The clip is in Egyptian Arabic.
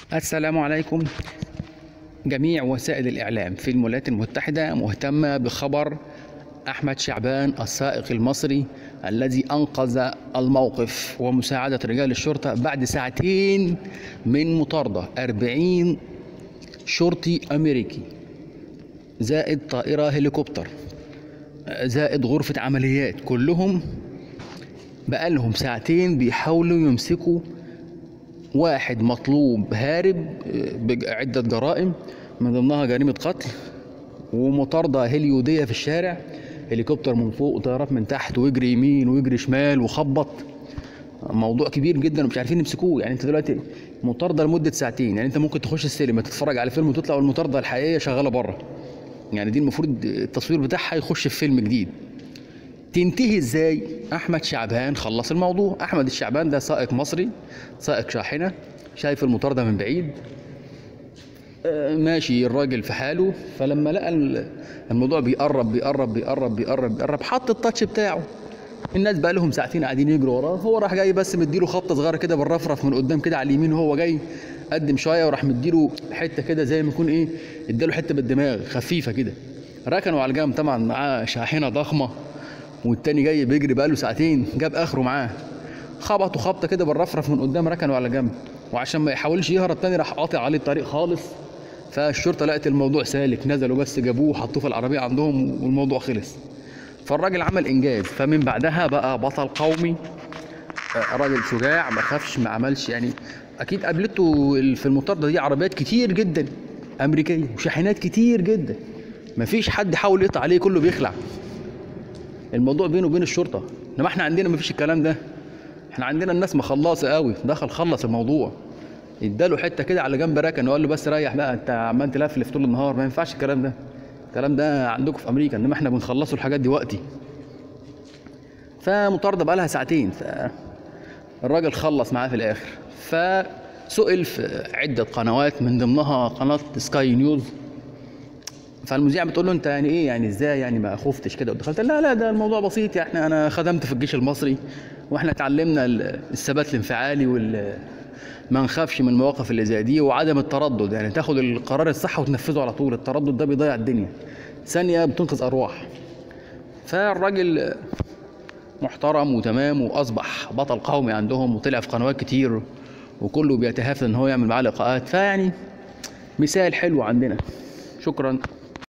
السلام عليكم جميع وسائل الإعلام في الولايات المتحدة مهتمة بخبر أحمد شعبان السائق المصري الذي أنقذ الموقف ومساعدة رجال الشرطة بعد ساعتين من مطاردة 40 شرطي أمريكي زائد طائرة هليكوبتر زائد غرفة عمليات كلهم بقالهم ساعتين بيحاولوا يمسكوا واحد مطلوب هارب بعدة جرائم من ضمنها جريمة قتل ومطاردة هليودية في الشارع هليكوبتر من فوق وطيارات من تحت ويجري يمين ويجري شمال وخبط موضوع كبير جدا ومش عارفين يمسكوه يعني انت دلوقتي مطاردة لمدة ساعتين يعني انت ممكن تخش السينما تتفرج على فيلم وتطلع والمطاردة الحقيقية شغالة بره يعني دي المفروض التصوير بتاعها يخش في فيلم جديد تنتهي ازاي احمد شعبان خلص الموضوع احمد الشعبان ده سائق مصري سائق شاحنه شايف المطارده من بعيد آه، ماشي الراجل في حاله فلما لقى الموضوع بيقرب بيقرب بيقرب بيقرب بيقرب حط التاتش بتاعه الناس بقى لهم ساعتين قاعدين يجروا وراه هو راح جاي بس مديله خبطه صغيره كده بالرفرف من قدام كده على اليمين وهو جاي قدم شويه وراح مديله حته كده زي ما يكون ايه اداله حته بالدماغ خفيفه كده ركنوا على الجنب طبعا معاه شاحنه ضخمه والتاني جاي بيجري بقاله ساعتين جاب اخره معاه خبطوا خبطه كده بالرفرف من قدام ركنوا على جنب وعشان ما يحاولش يهرب تاني راح قاطع عليه الطريق خالص فالشرطه لقت الموضوع سالك نزلوا بس جابوه حطوه في العربيه عندهم والموضوع خلص فالراجل عمل انجاز فمن بعدها بقى بطل قومي آه، راجل شجاع ما خافش ما عملش يعني اكيد قابلته في المطارده دي عربيات كتير جدا امريكيه وشاحنات كتير جدا ما فيش حد حاول يقطع عليه كله بيخلع الموضوع بينه وبين الشرطه انما احنا عندنا ما فيش الكلام ده احنا عندنا الناس مخلصه قوي دخل خلص الموضوع اداله حته كده على جنب ركن وقال له بس ريح بقى انت عمال تلفلف طول النهار ما ينفعش الكلام ده الكلام ده عندكم في امريكا انما احنا بنخلصوا الحاجات دي وقتي فمطارده بقى لها ساعتين فالراجل خلص معاه في الاخر فسئل في عده قنوات من ضمنها قناه سكاي نيوز فالمذيعه بتقول له انت يعني ايه يعني ازاي يعني ما خفتش كده ودخلت لا لا ده الموضوع بسيط يعني انا خدمت في الجيش المصري واحنا اتعلمنا الثبات الانفعالي وال ما نخافش من المواقف اللي زي دي وعدم التردد يعني تاخد القرار الصح وتنفذه على طول التردد ده بيضيع الدنيا ثانيه بتنقذ ارواح فالراجل محترم وتمام واصبح بطل قومي عندهم وطلع في قنوات كتير وكله بيتهافت ان هو يعمل معاه لقاءات فيعني مثال حلو عندنا شكرا